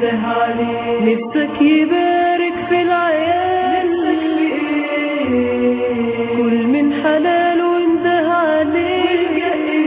ينده عليك نفسك يبارك في العيال كل من حلال وانده عليك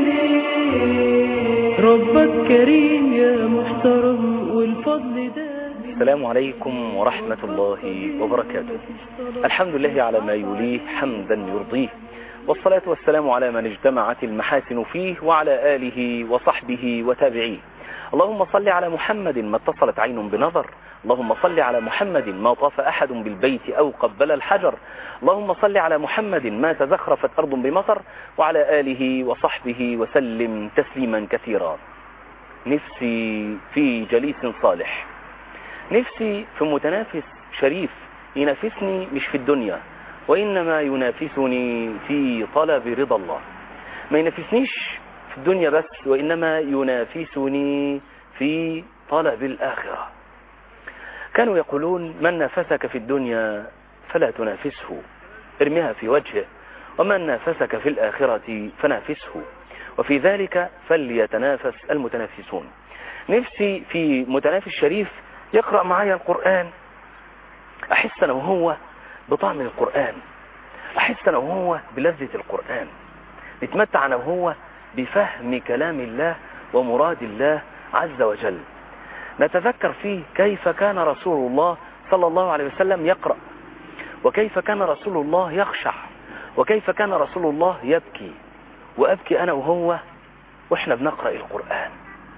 ربك كريم يا محترم والفضل ده السلام عليكم ورحمة الله وبركاته الحمد لله على ما يليه حمدا يرضيه والصلاة والسلام على من اجتمعت المحاسن فيه وعلى آله وصحبه وتابعيه اللهم صل على محمد ما اتصلت عين بنظر اللهم صل على محمد ما طاف أحد بالبيت أو قبل الحجر اللهم صل على محمد ما تزخرفت أرض بمطر وعلى آله وصحبه وسلم تسليما كثيرا نفسي في جليس صالح نفسي في متنافس شريف ينافسني مش في الدنيا وإنما ينافسني في طلب رضا الله ما ينافسنيش في الدنيا بس وإنما ينافسني في طلب الآخرة كانوا يقولون من نافسك في الدنيا فلا تنافسه ارميها في وجهه ومن نافسك في الآخرة فنافسه وفي ذلك فليتنافس المتنافسون نفسي في متنافس شريف يقرأ معايا القرآن أحس أنا وهو بطعم القرآن أحس أنا وهو بلذة القرآن نتمتع أنا وهو بفهم كلام الله ومراد الله عز وجل نتذكر فيه كيف كان رسول الله صلى الله عليه وسلم يقرأ وكيف كان رسول الله يخشع وكيف كان رسول الله يبكي وأبكي أنا وهو وإحنا بنقرأ القرآن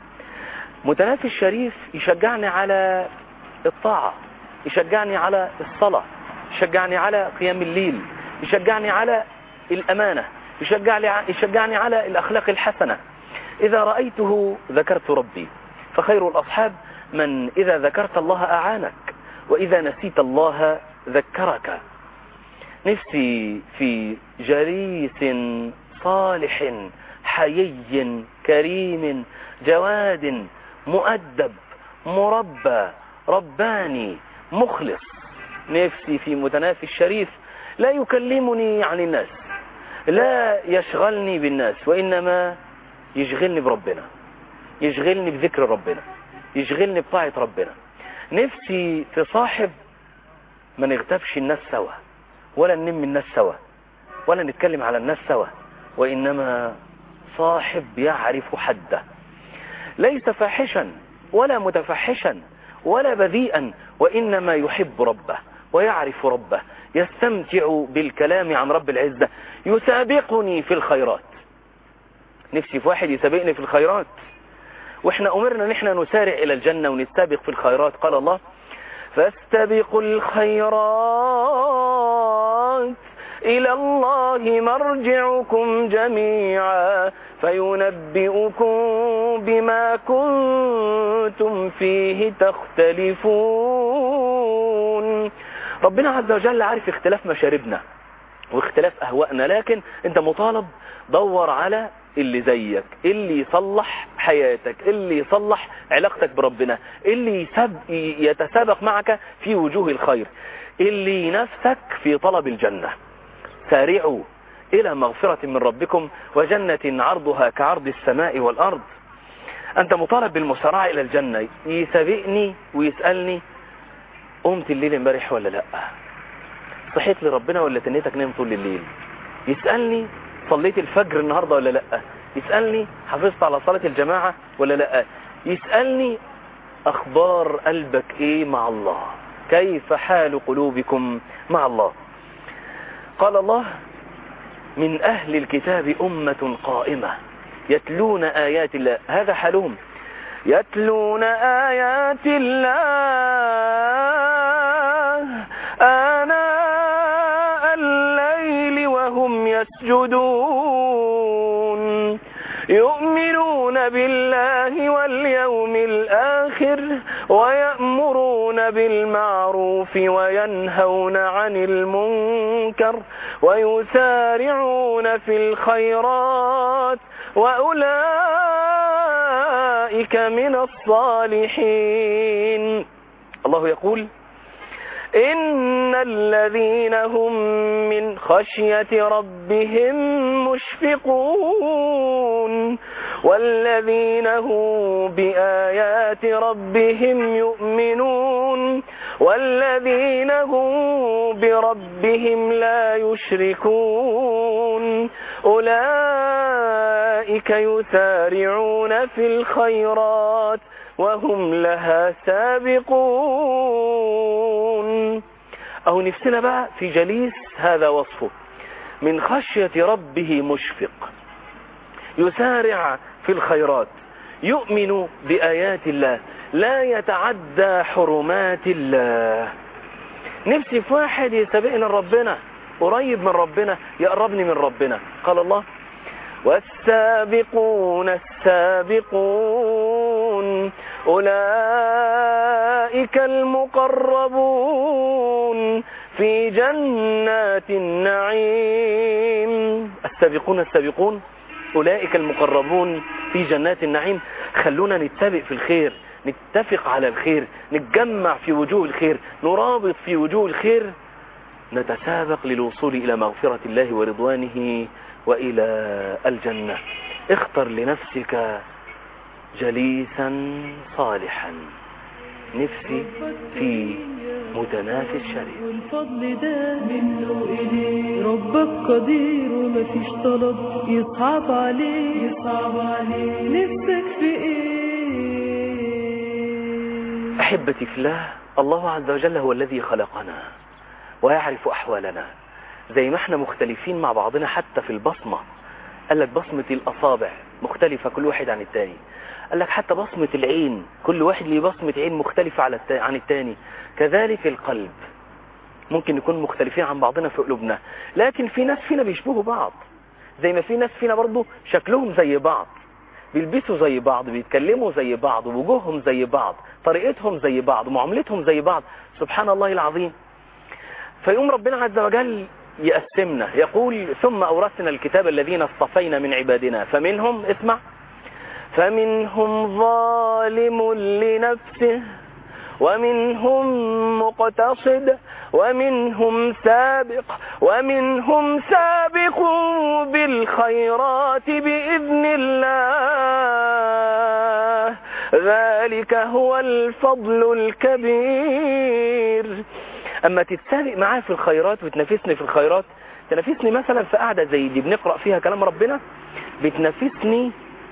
متنافس شريف يشجعني على الطاعة يشجعني على الصلاة يشجعني على قيام الليل يشجعني على الأمانة يشجعني, يشجعني على الأخلاق الحسنة إذا رأيته ذكرت ربي فخير الأصحاب من إذا ذكرت الله أعانك وإذا نسيت الله ذكرك نفسي في جليس صالح حيي كريم جواد مؤدب مربى رباني مخلص نفسي في متنافي الشريف لا يكلمني عن الناس لا يشغلني بالناس وإنما يشغلني بربنا يشغلني بذكر ربنا يشغلني بطاعة ربنا نفسي في صاحب ما نغتابش الناس سوا ولا ننم الناس سوا ولا نتكلم على الناس سوا وإنما صاحب يعرف حده ليس فاحشا ولا متفحشا ولا بذيئا وإنما يحب ربه ويعرف ربه يستمتع بالكلام عن رب العزة يسابقني في الخيرات نفسي في واحد يسابقني في الخيرات واحنا أمرنا ان احنا نسارع إلى الجنة ونستبق في الخيرات قال الله فاستبقوا الخيرات إلى الله مرجعكم جميعا فينبئكم بما كنتم فيه تختلفون ربنا عز وجل عارف اختلاف مشاربنا واختلاف أهوائنا لكن انت مطالب دور على اللي زيك اللي يصلح حياتك اللي يصلح علاقتك بربنا اللي يسب يتسابق معك في وجوه الخير اللي ينافسك في طلب الجنة سارعوا إلى مغفرة من ربكم وجنة عرضها كعرض السماء والأرض أنت مطالب بالمسارعة إلى الجنة يسابقني ويسألني قمت الليل امبارح ولا لا صحيت لربنا ولا تنيتك نام طول الليل يسألني صليت الفجر النهاردة ولا لا يسألني حافظت على صلاة الجماعة ولا لا يسألني أخبار قلبك إيه مع الله كيف حال قلوبكم مع الله قال الله من أهل الكتاب أمة قائمة يتلون آيات الله هذا حالهم يتلون آيات الله آناء الليل وهم يسجدون يؤمنون بالله واليوم الآخر ويأمرون بالمعروف وينهون عن المنكر ويسارعون في الخيرات وأولئك من الصالحين الله يقول إن الذين هم من خشية ربهم مشفقون والذين هم بآيات ربهم يؤمنون والذين هم بربهم لا يشركون أولئك يسارعون في الخيرات وهم لها سابقون أو نفسنا بقى في جليس هذا وصفه من خشية ربه مشفق يسارع في الخيرات يؤمن بآيات الله لا يتعدى حرمات الله نفسي في واحد يسابقنا ربنا قريب من ربنا يقربني من ربنا قال الله والسابقون السابقون أولئك المقربون في جنات النعيم السابقون السابقون أولئك المقربون في جنات النعيم خلونا نتسابق في الخير نتفق على الخير نتجمع في وجوه الخير نرابط في وجوه الخير نتسابق للوصول إلى مغفرة الله ورضوانه وإلى الجنة اختر لنفسك جليسا صالحا نفسي في متنافس شريف والفضل ده منه إليه ربك قدير ومفيش طلب يصعب عليه يصعب عليه نفسك في ايه أحبتي في الله الله عز وجل هو الذي خلقنا ويعرف أحوالنا زي ما احنا مختلفين مع بعضنا حتى في البصمة قال لك بصمة الأصابع مختلفة كل واحد عن التاني قال لك حتى بصمة العين كل واحد ليه بصمة عين مختلفة على التا- عن التاني كذلك القلب ممكن نكون مختلفين عن بعضنا في قلوبنا لكن في ناس فينا بيشبهوا بعض زي ما في ناس فينا برضو شكلهم زي بعض بيلبسوا زي بعض بيتكلموا زي بعض وجوههم زي بعض طريقتهم زي بعض معاملتهم زي بعض سبحان الله العظيم فيقوم ربنا عز وجل يقسمنا يقول ثم أورثنا الكتاب الذين اصطفينا من عبادنا فمنهم اسمع فمنهم ظالم لنفسه ومنهم مقتصد ومنهم سابق ومنهم سابق بالخيرات بإذن الله ذلك هو الفضل الكبير أما تتسابق معاه في الخيرات وتنافسني في الخيرات تنافسني مثلا في قعدة زي دي بنقرأ فيها كلام ربنا بتنافسني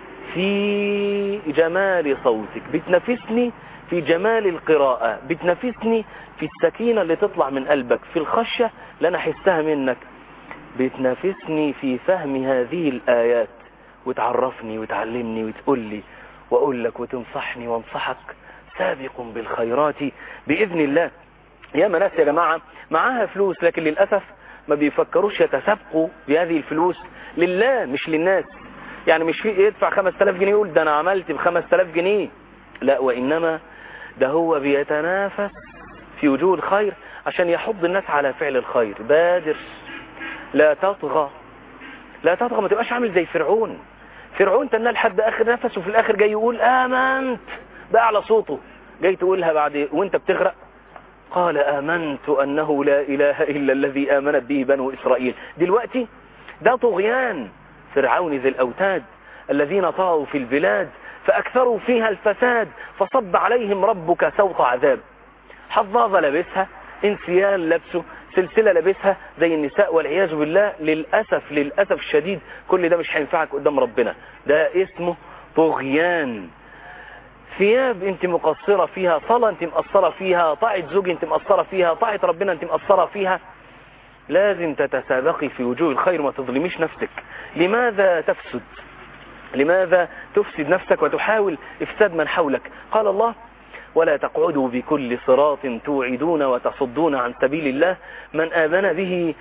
في جمال صوتك بتنافسني في جمال القراءة بتنافسني في السكينة اللي تطلع من قلبك في الخشية اللي أنا حسها منك بتنافسني في فهم هذه الآيات وتعرفني وتعلمني وتقول لي وأقول لك وتنصحني وانصحك سابق بالخيرات بإذن الله يا ناس يا جماعة معاها فلوس لكن للأسف ما بيفكروش يتسابقوا بهذه الفلوس لله مش للناس يعني مش في يدفع 5000 جنيه يقول ده انا عملت ب 5000 جنيه لا وانما ده هو بيتنافس في وجوه الخير عشان يحض الناس على فعل الخير بادر لا تطغى لا تطغى ما تبقاش عامل زي فرعون فرعون تنال لحد اخر نفس وفي الاخر جاي يقول امنت باعلى صوته جاي تقولها بعد وانت بتغرق قال آمنت أنه لا إله إلا الذي آمنت به بنو إسرائيل دلوقتي ده طغيان فرعون ذي الأوتاد الذين طغوا في البلاد فأكثروا فيها الفساد فصب عليهم ربك سوط عذاب حظاظة لبسها انسيال لبسه سلسلة لبسها زي النساء والعياذ بالله للأسف للأسف الشديد كل ده مش هينفعك قدام ربنا ده اسمه طغيان ثياب انت مقصرة فيها صلاة انت مقصرة فيها طاعة زوج انت مقصرة فيها طاعة ربنا انت مقصرة فيها لازم تتسابقي في وجوه الخير ما تظلميش نفسك لماذا تفسد لماذا تفسد نفسك وتحاول إفساد من حولك قال الله ولا تقعدوا بكل صراط توعدون وتصدون عن سبيل الله من آمن به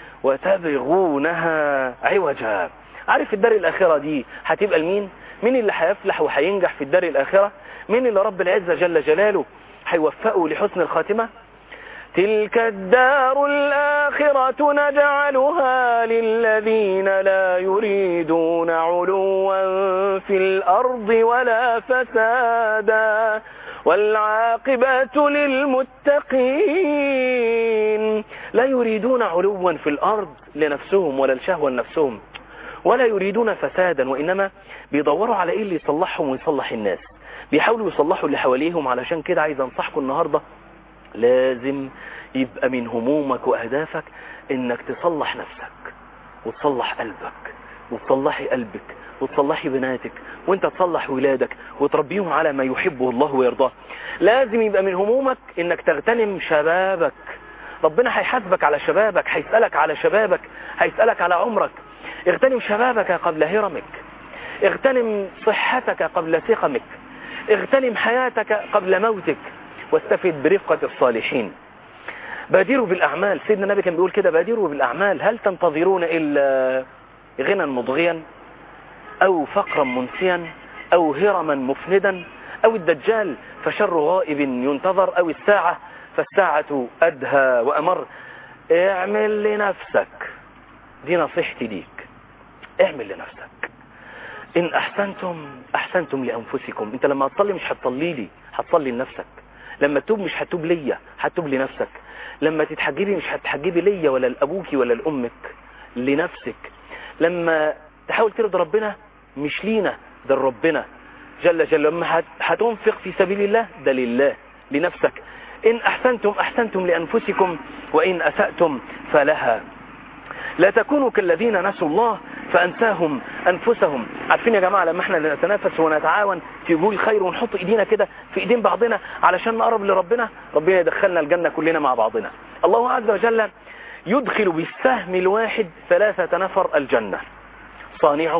وتبغونها عوجا عارف الدار الآخرة دي هتبقى لمين مين اللي هيفلح وهينجح في الدار الآخرة مين اللي رب العزة جل جلاله هيوفقه لحسن الخاتمة تلك الدار الآخرة نجعلها للذين لا يريدون علوا في الأرض ولا فسادا والعاقبة للمتقين لا يريدون علوا في الأرض لنفسهم ولا الشهوة لنفسهم ولا يريدون فسادا وإنما بيدوروا على إيه اللي يصلحهم ويصلح الناس بيحاولوا يصلحوا اللي حواليهم علشان كده عايز أنصحكم النهاردة لازم يبقى من همومك وأهدافك إنك تصلح نفسك وتصلح قلبك وتصلحي قلبك وتصلحي بناتك وانت تصلح ولادك وتربيهم على ما يحبه الله ويرضاه لازم يبقى من همومك انك تغتنم شبابك ربنا هيحاسبك على شبابك هيسألك على شبابك هيسألك على عمرك اغتنم شبابك قبل هرمك اغتنم صحتك قبل سقمك اغتنم حياتك قبل موتك واستفد برفقة الصالحين بادروا بالأعمال سيدنا النبي كان بيقول كده بادروا بالأعمال هل تنتظرون إلا غنى مضغيا أو فقرا منسيا أو هرما مفندا أو الدجال فشر غائب ينتظر أو الساعة فالساعة أدهى وأمر اعمل لنفسك دي نصيحتي ليك اعمل لنفسك إن أحسنتم أحسنتم لأنفسكم أنت لما هتصلي مش هتصلي لي هتصلي لنفسك لما تتوب مش هتوب ليا هتوب لنفسك لما تتحجبي مش هتحجبي ليا ولا لأبوك ولا لأمك لنفسك لما تحاول ترضي ربنا مش لينا ده ربنا جل جل لما هتنفق في سبيل الله ده لله لنفسك إن أحسنتم أحسنتم لأنفسكم وإن أسأتم فلها لا تكونوا كالذين نسوا الله فأنساهم أنفسهم عارفين يا جماعة لما احنا نتنافس ونتعاون في وجوه الخير ونحط ايدينا كده في ايدين بعضنا علشان نقرب لربنا ربنا يدخلنا الجنة كلنا مع بعضنا الله عز وجل يدخل بالسهم الواحد ثلاثة نفر الجنة صانعه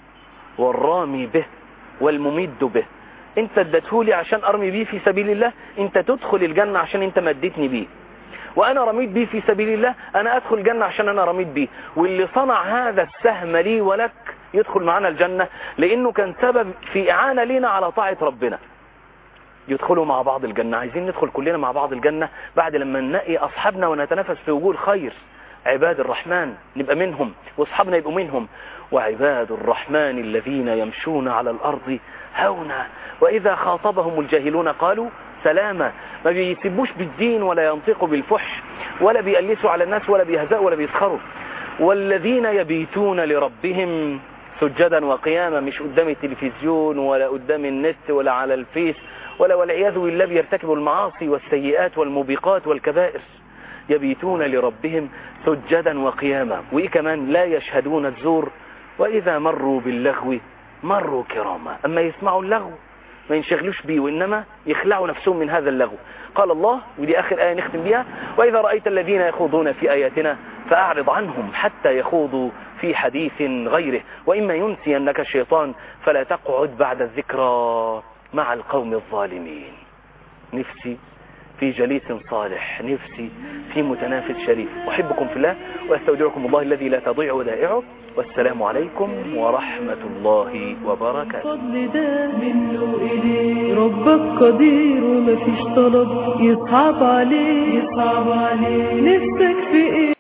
والرامي به والممد به انت اديتهولي عشان ارمي بيه في سبيل الله انت تدخل الجنة عشان انت مديتني بيه وانا رميت بيه في سبيل الله انا ادخل الجنة عشان انا رميت بيه واللي صنع هذا السهم لي ولك يدخل معنا الجنة لانه كان سبب في اعانة لنا على طاعة ربنا يدخلوا مع بعض الجنة عايزين ندخل كلنا مع بعض الجنة بعد لما ننقي اصحابنا ونتنافس في وجوه الخير عباد الرحمن نبقى منهم واصحابنا يبقوا منهم وعباد الرحمن الذين يمشون على الارض هونا واذا خاطبهم الجاهلون قالوا سلاما ما بيسبوش بالدين ولا ينطقوا بالفحش ولا بيقلسوا على الناس ولا بيهزأوا ولا بيسخروا والذين يبيتون لربهم سجدا وقياما مش قدام التلفزيون ولا قدام النت ولا على الفيس ولا والعياذ بالله بيرتكبوا المعاصي والسيئات والموبقات والكبائر يبيتون لربهم سجدا وقياما وإيه كمان لا يشهدون الزور وإذا مروا باللغو مروا كراما أما يسمعوا اللغو ما ينشغلوش بيه وإنما يخلعوا نفسهم من هذا اللغو قال الله ودي آخر آية نختم بها وإذا رأيت الذين يخوضون في آياتنا فأعرض عنهم حتى يخوضوا في حديث غيره وإما ينسينك الشيطان فلا تقعد بعد الذكرى مع القوم الظالمين نفسي في جليس صالح نفسي في متنافس شريف أحبكم في الله وأستودعكم الله الذي لا تضيع ودائعه والسلام عليكم ورحمة الله وبركاته الفضل ده منه إليه ربك قدير ومفيش طلب يصعب عليه يصعب عليه نفسك في إيه